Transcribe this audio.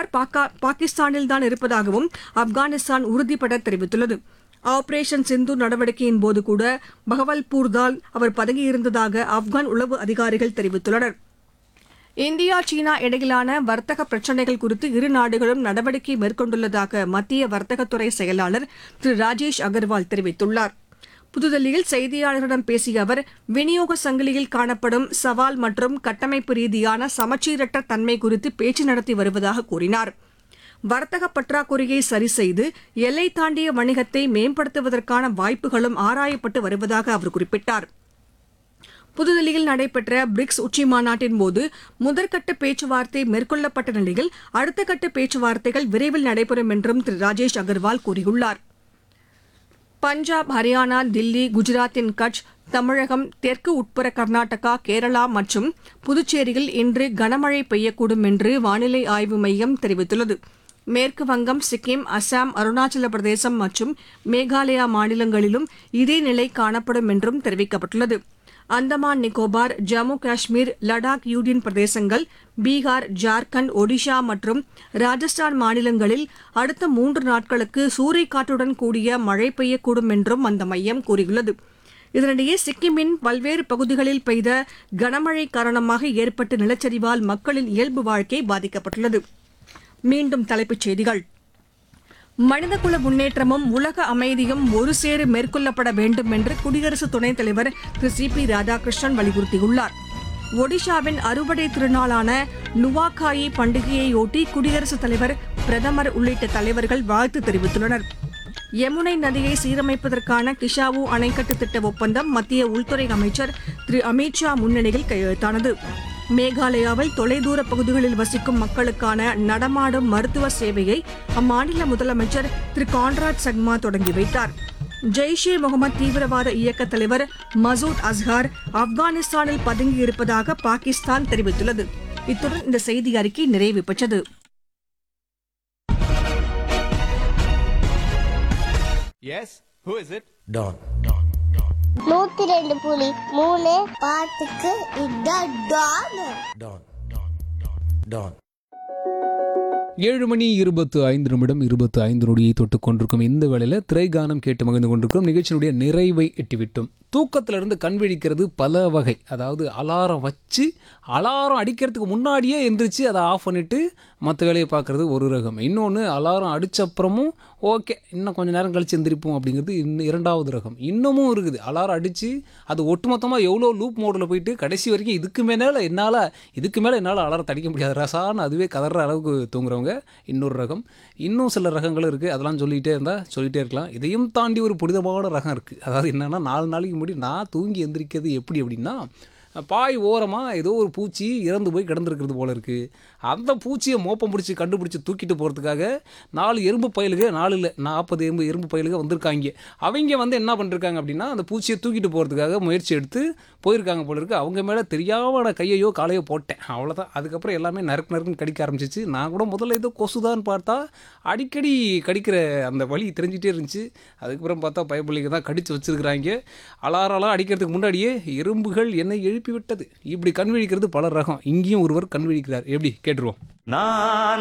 அவர் பாக்கா பாகிஸ்தானில் தான் இருப்பதாகவும் ஆப்கானிஸ்தான் உறுதிபட தெரிவித்துள்ளது ஆபரேஷன் சிந்து நடவடிக்கையின் போது கூட பகவல்பூர் தான் அவர் பதங்கியிருந்ததாக ஆப்கான் உளவு அதிகாரிகள் தெரிவித்துள்ளனர் இந்தியா சீனா இடையிலான வர்த்தக பிரச்சினைகள் குறித்து இரு நாடுகளும் நடவடிக்கை மேற்கொண்டுள்ளதாக மத்திய வர்த்தகத்துறை செயலாளர் திரு ராஜேஷ் அகர்வால் தெரிவித்துள்ளார் புதுதில்லியில் செய்தியாளர்களிடம் பேசிய அவர் விநியோக சங்கிலியில் காணப்படும் சவால் மற்றும் கட்டமைப்பு ரீதியான சமச்சீரற்ற தன்மை குறித்து பேச்சு நடத்தி வருவதாக கூறினார் வர்த்தக பற்றாக்குறையை சரி செய்து எல்லை தாண்டிய வணிகத்தை மேம்படுத்துவதற்கான வாய்ப்புகளும் ஆராயப்பட்டு வருவதாக அவர் குறிப்பிட்டார் புதுதில்லியில் நடைபெற்ற பிரிக்ஸ் உச்சி மாநாட்டின் போது முதற்கட்ட பேச்சுவார்த்தை மேற்கொள்ளப்பட்ட நிலையில் அடுத்த கட்ட பேச்சுவார்த்தைகள் விரைவில் நடைபெறும் என்றும் திரு ராஜேஷ் அகர்வால் கூறியுள்ளார் பஞ்சாப் ஹரியானா தில்லி குஜராத்தின் கட்ச் தமிழகம் தெற்கு உட்புற கர்நாடகா கேரளா மற்றும் புதுச்சேரியில் இன்று கனமழை பெய்யக்கூடும் என்று வானிலை ஆய்வு மையம் தெரிவித்துள்ளது மேற்கு வங்கம் சிக்கிம் அசாம் அருணாச்சல பிரதேசம் மற்றும் மேகாலயா மாநிலங்களிலும் இதே நிலை காணப்படும் என்றும் தெரிவிக்கப்பட்டுள்ளது அந்தமான் நிக்கோபார் ஜம்மு காஷ்மீர் லடாக் யூனியன் பிரதேசங்கள் பீகார் ஜார்க்கண்ட் ஒடிஷா மற்றும் ராஜஸ்தான் மாநிலங்களில் அடுத்த மூன்று நாட்களுக்கு சூறைக்காற்றுடன் கூடிய மழை பெய்யக்கூடும் என்றும் அந்த மையம் கூறியுள்ளது இதனிடையே சிக்கிமின் பல்வேறு பகுதிகளில் பெய்த கனமழை காரணமாக ஏற்பட்ட நிலச்சரிவால் மக்களின் இயல்பு வாழ்க்கை பாதிக்கப்பட்டுள்ளது மீண்டும் தலைப்புச் செய்திகள் மனிதகுல முன்னேற்றமும் உலக அமைதியும் ஒருசேர மேற்கொள்ளப்பட வேண்டும் என்று குடியரசு துணைத் தலைவர் திரு சி பி ராதாகிருஷ்ணன் வலியுறுத்தியுள்ளார் ஒடிஷாவின் அறுவடை திருநாளான நுவாகாயி பண்டிகையையொட்டி குடியரசுத் தலைவர் பிரதமர் உள்ளிட்ட தலைவர்கள் வாழ்த்து தெரிவித்துள்ளனர் யமுனை நதியை சீரமைப்பதற்கான கிஷாவு அணைக்கட்டு திட்ட ஒப்பந்தம் மத்திய உள்துறை அமைச்சர் திரு அமித்ஷா முன்னிலையில் கையெழுத்தானது மேகாலயாவில் தொலைதூர பகுதிகளில் வசிக்கும் மக்களுக்கான நடமாடும் மருத்துவ சேவையை அம்மாநில முதலமைச்சர் திரு கான்ராட் சங்மா தொடங்கி வைத்தார் ஜெய்ஷே முகமது தீவிரவாத இயக்க தலைவர் மசூத் அஸ்ஹார் ஆப்கானிஸ்தானில் பதுங்கியிருப்பதாக பாகிஸ்தான் தெரிவித்துள்ளது இத்துடன் இந்த செய்தி அறிக்கை நிறைவு பெற்றது Yes? Who is it? Don. நூத்தி ரெண்டு புலி மூணு பாட்டுக்கு இதான் டான் Don. Don. ஏழு மணி இருபத்து ஐந்து நிமிடம் இருபத்து ஐந்து நொடியை தொட்டு கொண்டிருக்கும் இந்த வேளையில் திரைகானம் கேட்டு மகிழ்ந்து கொண்டிருக்கிறோம் நிகழ்ச்சியினுடைய நிறைவை எட்டிவிட்டோம் தூக்கத்திலிருந்து கண் விழிக்கிறது பல வகை அதாவது அலாரம் வச்சு அலாரம் அடிக்கிறதுக்கு முன்னாடியே எந்திரிச்சு அதை ஆஃப் பண்ணிவிட்டு மற்ற வேலையை பார்க்குறது ஒரு ரகம் இன்னொன்று அலாரம் அடிச்ச அப்புறமும் ஓகே இன்னும் கொஞ்சம் நேரம் கழிச்சு எந்திரிப்போம் அப்படிங்கிறது இன்னும் இரண்டாவது ரகம் இன்னமும் இருக்குது அலாரம் அடித்து அது ஒட்டுமொத்தமாக எவ்வளோ லூப் மோடில் போயிட்டு கடைசி வரைக்கும் இதுக்கு மேலே என்னால் இதுக்கு மேலே என்னால் அலாரம் அடிக்க முடியாது ரசான்னு அதுவே கதற அளவுக்கு தூங்குறவங்க இன்னொரு ரகம் இன்னும் சில ரகங்களும் இருக்குது அதெல்லாம் சொல்லிகிட்டே இருந்தால் சொல்லிகிட்டே இருக்கலாம் இதையும் தாண்டி ஒரு புனிதமான ரகம் இருக்குது அதாவது என்னென்னா நாலு நாளைக்கு முன்னாடி நான் தூங்கி எந்திரிக்கிறது எப்படி அப்படின்னா பாய் ஓரமாக ஏதோ ஒரு பூச்சி இறந்து போய் கிடந்திருக்கிறது போல இருக்குது அந்த பூச்சியை மோப்பம் பிடிச்சி கண்டுபிடிச்சி தூக்கிட்டு போகிறதுக்காக நாலு எறும்பு பயலுக நாலு இல்லை நாற்பது எறும்பு எறும்பு பயலுக வந்திருக்காங்க அவங்க வந்து என்ன பண்ணிருக்காங்க அப்படின்னா அந்த பூச்சியை தூக்கிட்டு போகிறதுக்காக முயற்சி எடுத்து போயிருக்காங்க போல இருக்குது அவங்க மேலே தெரியாம நான் கையையோ காலையோ போட்டேன் அவ்வளோதான் அதுக்கப்புறம் எல்லாமே நறுக்கு நறுக்குன்னு கடிக்க ஆரம்பிச்சிச்சு நான் கூட முதல்ல ஏதோ கொசுதான்னு பார்த்தா அடிக்கடி கடிக்கிற அந்த வலி தெரிஞ்சிட்டே இருந்துச்சு அதுக்கப்புறம் பார்த்தா பயப்பிள்ளைங்க தான் கடிச்சு வச்சிருக்கிறாங்க அலாரெல்லாம் அடிக்கிறதுக்கு முன்னாடியே எறும்புகள் என்னை எழுப்பி விட்டது இப்படி கண் விழிக்கிறது பல ரகம் இங்கேயும் ஒருவர் கண் விழிக்கிறார் எப்படி கேட்டுருவோம் நான்